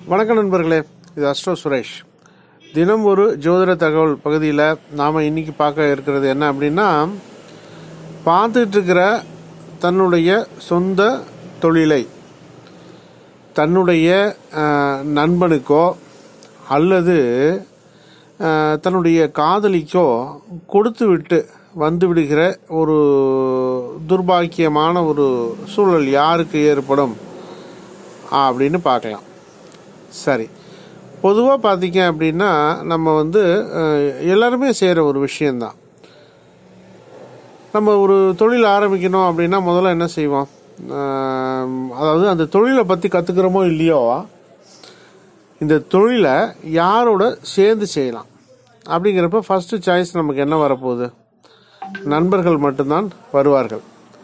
வணக்கம் நண்பர்களே இது அஸ்ட்ரோ சுரேஷ் தினம் ஒரு ஜோதிட தகவல் பகுதியில் நாம் இன்னைக்கு பார்க்க இருக்கிறது என்ன அப்படின்னா பார்த்துட்டு இருக்கிற தன்னுடைய சொந்த தொழிலை தன்னுடைய அஹ், நண்பனுக்கோ அல்லது அஹ், தன்னுடைய காதலிக்கோ கொடுத்து விட்டு வந்து விடுகிற ஒரு துர்பாக்கியமான ஒரு சூழல் யாருக்கு ஏற்படும் அப்படின்னு பார்க்கலாம் சரி பொதுவாக பார்த்தீங்க அப்படின்னா நம்ம வந்து அஹ், எல்லாருமே செய்கிற ஒரு விஷயந்தான் நம்ம ஒரு தொழில் ஆரம்பிக்கணும் அப்படின்னா முதல்ல என்ன செய்வோம் அஹ், அதாவது அந்த தொழிலை பற்றி கற்றுக்கிறோமோ இல்லையோ இந்த தொழிலை யாரோட சேர்ந்து செய்யலாம் அப்படிங்கிறப்ப ஃபஸ்ட்டு சாய்ஸ் நமக்கு என்ன வரப்போகுது நண்பர்கள் மட்டும்தான் வருவார்கள்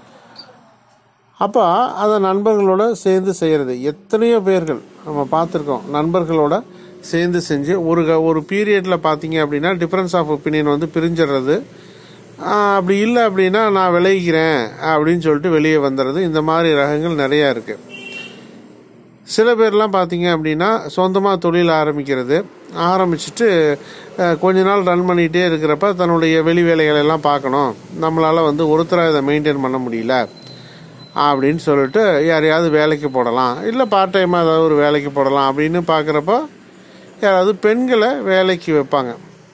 அப்போ அதை நண்பர்களோட சேர்ந்து செய்கிறது எத்தனையோ பேர்கள் நம்ம பார்த்துருக்கோம் நண்பர்களோட சேர்ந்து செஞ்சு ஒரு க- ஒரு பீரியடில் பார்த்தீங்க அப்படின்னா டிஃப்ரென்ஸ் ஆஃப் ஒப்பீனியன் வந்து பிரிஞ்சிடுறது ஆஹ் அப்படி இல்லை அப்படின்னா நான் விளைவிக்கிறேன் அப்படின்னு சொல்லிட்டு வெளியே வந்துடுறது இந்த மாதிரி ரகங்கள் நிறையா இருக்குது சில பேர்லாம் பார்த்தீங்க அப்படின்னா சொந்தமாக தொழில் ஆரம்பிக்கிறது ஆரம்பிச்சுட்டு அஹ், கொஞ்ச நாள் ரன் பண்ணிகிட்டே இருக்கிறப்ப தன்னுடைய வெளி வேலைகளை எல்லாம் பார்க்கணும் நம்மளால் வந்து ஒருத்தராக இதை மெயின்டைன் பண்ண முடியல அப்படின்னு சொல்லிட்டு யாரையாவது வேலைக்கு போடலாம் இல்லை பார்ட் டைமாக ஏதாவது ஒரு வேலைக்கு போடலாம் அப்படின்னு பார்க்குறப்போ யாராவது பெண்களை வேலைக்கு வைப்பாங்க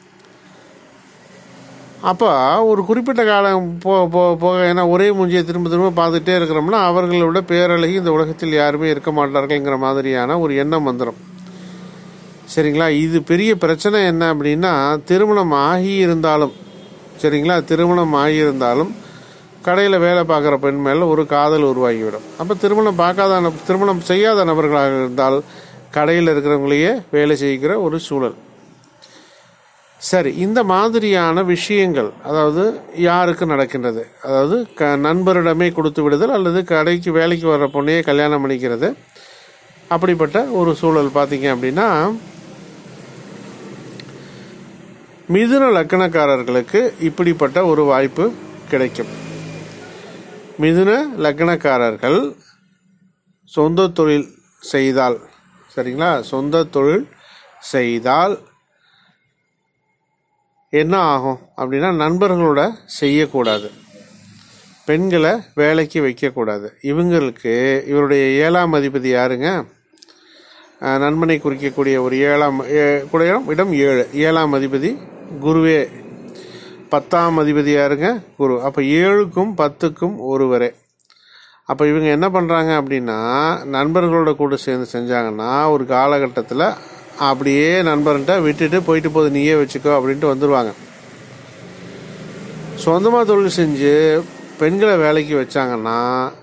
அப்போ ஒரு குறிப்பிட்ட காலம் போ போ போக ஏன்னா ஒரே மூஞ்சியை திரும்ப திரும்ப பார்த்துட்டே இருக்கிறோம்னா அவர்களோட பேரழகி இந்த உலகத்தில் யாருமே இருக்க மாட்டார்கள்ங்கிற மாதிரியான ஒரு எண்ணம் வந்துடும் சரிங்களா இது பெரிய பிரச்சனை என்ன அப்படின்னா திருமணம் ஆகி இருந்தாலும் சரிங்களா திருமணம் ஆகியிருந்தாலும் கடையில் வேலை பார்க்குற பெண் மேலே ஒரு காதல் உருவாகிவிடும் அப்போ திருமணம் பார்க்காத நப- திருமணம் செய்யாத நபர்களாக இருந்தால் கடையில் இருக்கிறவங்களையே வேலை செய்கிற ஒரு சூழல் சரி இந்த மாதிரியான விஷயங்கள் அதாவது யாருக்கு நடக்கின்றது அதாவது க நண்பரிடமே கொடுத்து விடுதல் அல்லது கடைக்கு வேலைக்கு வர்ற பொண்ணையே கல்யாணம் பண்ணிக்கிறது அப்படிப்பட்ட ஒரு சூழல் பார்த்தீங்க அப்படின்னா மிதுன லக்கணக்காரர்களுக்கு இப்படிப்பட்ட ஒரு வாய்ப்பு கிடைக்கும் மிதுன லக்னக்காரர்கள் சொந்த தொழில் செய்தால் சரிங்களா சொந்த தொழில் செய்தால் என்ன ஆகும் அப்படின்னா நண்பர்களோட செய்யக்கூடாது பெண்களை வேலைக்கு வைக்கக்கூடாது இவங்களுக்கு இவருடைய ஏழாம் அதிபதி யாருங்க அஹ், நண்பனை குறிக்கக்கூடிய ஒரு ஏழாம் ஏ- கூடிய இடம் ஏழு ஏழாம் அதிபதி குருவே பத்தாம் அதிபதி யாருங்க குரு அப்போ ஏழுக்கும் பத்துக்கும் ஒருவரே அப்போ இவங்க என்ன பண்ணுறாங்க அப்படின்னா நண்பர்களோட கூட சேர்ந்து செஞ்சாங்கன்னா ஒரு காலகட்டத்தில் அப்படியே நண்பர்கிட்ட விட்டுட்டு போயிட்டு போது நீயே வச்சுக்கோ அப்படின்ட்டு வந்துடுவாங்க சொந்தமாக தொழில் செஞ்சு பெண்களை வேலைக்கு வச்சாங்கன்னா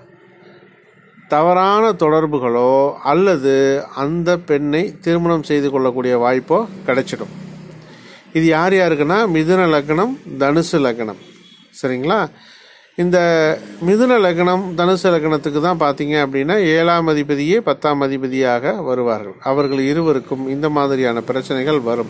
தவறான தொடர்புகளோ அல்லது அந்த பெண்ணை திருமணம் செய்து கொள்ளக்கூடிய வாய்ப்போ கிடைச்சிடும் இது யார் யாருக்குன்னா மிதுன லக்னம் தனுசு லக்னம் சரிங்களா இந்த மிதுன லக்னம் தனுசு லக்னத்துக்கு தான் பார்த்தீங்க அப்படின்னா ஏழாம் அதிபதியே பத்தாம் அதிபதியாக வருவார்கள் அவர்கள் இருவருக்கும் இந்த மாதிரியான பிரச்சனைகள் வரும்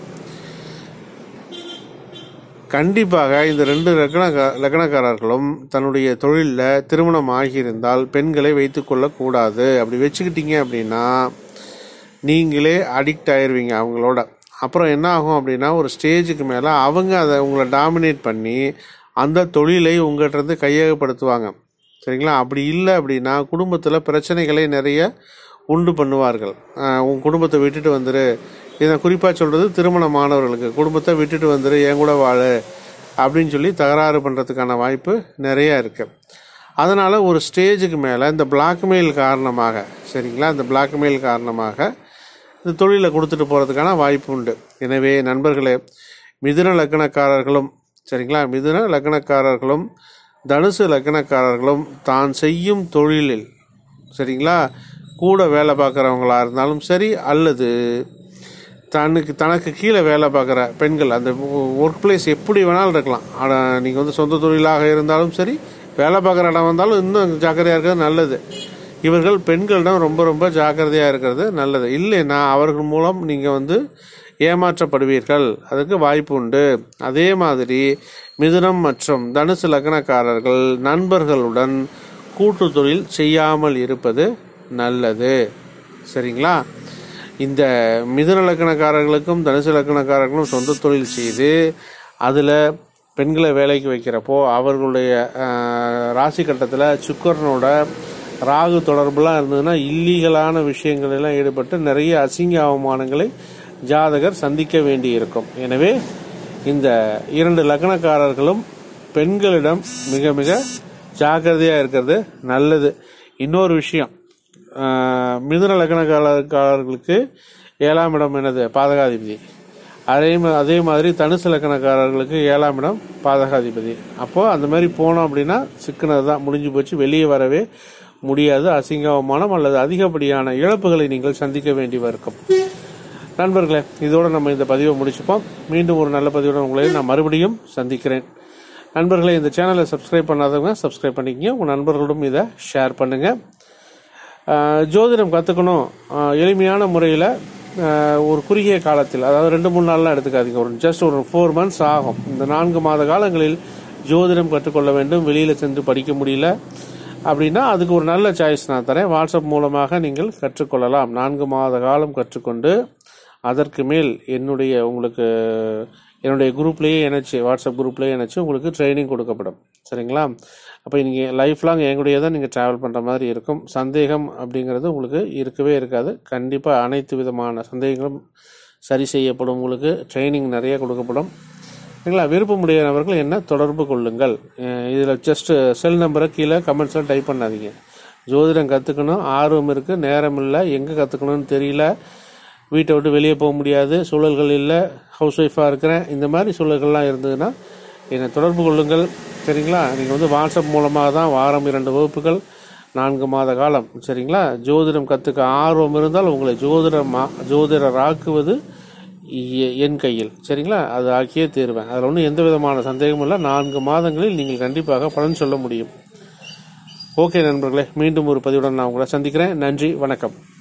கண்டிப்பாக இந்த ரெண்டு லக்ன லக்னக்காரர்களும் தன்னுடைய தொழிலில் திருமணம் ஆகியிருந்தால் பெண்களை வைத்துக்கொள்ளக்கூடாது அப்படி வச்சுக்கிட்டீங்க அப்படின்னா நீங்களே அடிக்ட் ஆயிருவீங்க அவங்களோட அப்புறம் என்ன ஆகும் அப்படின்னா ஒரு ஸ்டேஜுக்கு மேலே அவங்க அதை உங்களை டாமினேட் பண்ணி அந்த தொழிலை உங்கள்கிட்ட இருந்து கையகப்படுத்துவாங்க சரிங்களா அப்படி இல்லை அப்படின்னா குடும்பத்தில் பிரச்சனைகளை நிறைய உண்டு பண்ணுவார்கள் ஆஹ் உன் குடும்பத்தை விட்டுட்டு வந்துரு இதை குறிப்பாக சொல்கிறது திருமணமானவர்களுக்கு குடும்பத்தை விட்டுட்டு வந்துரு என் கூட வாழு அப்படின்னு சொல்லி தகராறு பண்ணுறதுக்கான வாய்ப்பு நிறைய இருக்குது அதனால் ஒரு ஸ்டேஜுக்கு மேலே இந்த பிளாக்மெயில் காரணமாக சரிங்களா இந்த பிளாக்மெயில் காரணமாக இந்த தொழிலை கொடுத்துட்டு போகிறதுக்கான வாய்ப்பு உண்டு எனவே நண்பர்களே மிதுன லக்னக்காரர்களும் சரிங்களா மிதுன லக்னக்காரர்களும் தனுசு லக்னக்காரர்களும் தான் செய்யும் தொழிலில் சரிங்களா கூட வேலை பார்க்குறவங்களா இருந்தாலும் சரி அல்லது தனக்கு தனக்கு கீழே வேலை பார்க்குற பெண்கள் அந்த ஒர்க் பிளேஸ் எப்படி வேணாலும் இருக்கலாம் ஆனால் நீங்கள் வந்து சொந்த தொழிலாக இருந்தாலும் சரி வேலை பார்க்குற இடம் வந்தாலும் இன்னும் ஜாக்கிரதையாக இருக்கிறது நல்லது இவர்கள் பெண்களிடம் ரொம்ப ரொம்ப ஜாக்கிரதையாக இருக்கிறது நல்லது இல்லைன்னா அவர்கள் மூலம் நீங்கள் வந்து ஏமாற்றப்படுவீர்கள் அதுக்கு வாய்ப்பு உண்டு அதே மாதிரி மிதுனம் மற்றும் தனுசு லக்னக்காரர்கள் நண்பர்களுடன் கூட்டு தொழில் செய்யாமல் இருப்பது நல்லது சரிங்களா இந்த மிதுன லக்கணக்காரர்களுக்கும் தனுசு லக்கணக்காரர்களும் சொந்த தொழில் செய்து அதில் பெண்களை வேலைக்கு வைக்கிறப்போ அவர்களுடைய ஆஹ், ராசி கட்டத்தில் சுக்கரனோட ராகு தொடர்புலாம் இருந்ததுன்னா இல்லீகலான விஷயங்கள் எல்லாம் ஈடுபட்டு நிறைய அசிங்க அவமானங்களை ஜாதகர் சந்திக்க வேண்டி இருக்கும் எனவே இந்த இரண்டு லக்னக்காரர்களும் பெண்களிடம் மிக மிக ஜாக்கிரதையாக இருக்கிறது நல்லது இன்னொரு விஷயம் ஆஹ், மிதுன லக்னக்காரர்களுக்கு ஏழாம் இடம் என்னது பாதகாதிபதி அதே மா- அதே மாதிரி தனுசு லக்கணக்காரர்களுக்கு ஏழாம் இடம் பாதகாதிபதி அப்போது அந்த மாதிரி போனோம் அப்படின்னா சிக்கனது தான் முடிஞ்சு போச்சு வெளியே வரவே முடியாது அசிங்கவமானம் அல்லது அதிகப்படியான இழப்புகளை நீங்கள் சந்திக்க வேண்டி இருக்கும் நண்பர்களே இதோடு நம்ம இந்த பதிவை முடிச்சுப்போம் மீண்டும் ஒரு நல்ல பதிவுடன் உங்களை நான் மறுபடியும் சந்திக்கிறேன் நண்பர்களே இந்த சேனலை சப்ஸ்கிரைப் பண்ணாதவங்க சப்ஸ்கிரைப் பண்ணிக்கங்க உங்கள் நண்பர்களும் இதை ஷேர் பண்ணுங்கள் ஆஹ் ஜோதிடம் கற்றுக்கணும் எளிமையான முறையில் ஒரு குறுகிய காலத்தில் அதாவது ரெண்டு மூணு நாள்லாம் எடுத்துக்காதீங்க ஒரு ஜஸ்ட் ஒரு ஃபோர் மந்த்ஸ் ஆகும் இந்த நான்கு மாத காலங்களில் ஜோதிடம் கற்றுக்கொள்ள வேண்டும் வெளியில் சென்று படிக்க முடியல அப்படின்னா அதுக்கு ஒரு நல்ல சாய்ஸ் நான் தரேன் வாட்ஸ்அப் மூலமாக நீங்கள் கற்றுக்கொள்ளலாம் நான்கு மாத காலம் கற்றுக்கொண்டு அதற்கு மேல் என்னுடைய உங்களுக்கு என்னுடைய குரூப்லேயே இணைச்சு வாட்ஸ்அப் குரூப்லேயே இணைச்சு உங்களுக்கு ட்ரைனிங் கொடுக்கப்படும் சரிங்களா அப்போ நீங்கள் லைஃப் லாங் எங்களுடைய தான் நீங்கள் ட்ராவல் பண்ணுற மாதிரி இருக்கும் சந்தேகம் அப்படிங்கிறது உங்களுக்கு இருக்கவே இருக்காது கண்டிப்பாக அனைத்து விதமான சந்தேகங்களும் சரி செய்யப்படும் உங்களுக்கு ட்ரைனிங் நிறைய கொடுக்கப்படும் சரிங்களா விருப்பமுடைய நபர்கள் என்ன தொடர்பு கொள்ளுங்கள் இதில் ஜஸ்ட் செல் நம்பரை கீழே கமெண்ட்ஸில் டைப் பண்ணாதீங்க ஜோதிடம் கற்றுக்கணும் ஆர்வம் இருக்குது நேரம் இல்லை எங்கே கற்றுக்கணும்னு தெரியல வீட்டை விட்டு வெளியே போக முடியாது சூழல்கள் இல்லை ஹவுஸ் ஒய்ஃபாக இருக்கிறேன் இந்த மாதிரி சூழல்கள்லாம் இருந்ததுன்னா என்னை தொடர்பு கொள்ளுங்கள் சரிங்களா நீங்கள் வந்து வாட்ஸ்அப் மூலமாக தான் வாரம் இரண்டு வகுப்புகள் நான்கு மாத காலம் சரிங்களா ஜோதிடம் கற்றுக்க ஆர்வம் இருந்தால் உங்களை ஜோதிடமா ஜோதிடர் ஆக்குவது எ- என் கையில் சரிங்களா அது ஆக்கியே தீருவேன் அதில் ஒன்றும் எந்த விதமான சந்தேகமும் இல்லை நான்கு மாதங்களில் நீங்கள் கண்டிப்பாக பலன் சொல்ல முடியும் ஓகே நண்பர்களே மீண்டும் ஒரு பதிவுடன் நான் உங்களை சந்திக்கிறேன் நன்றி வணக்கம்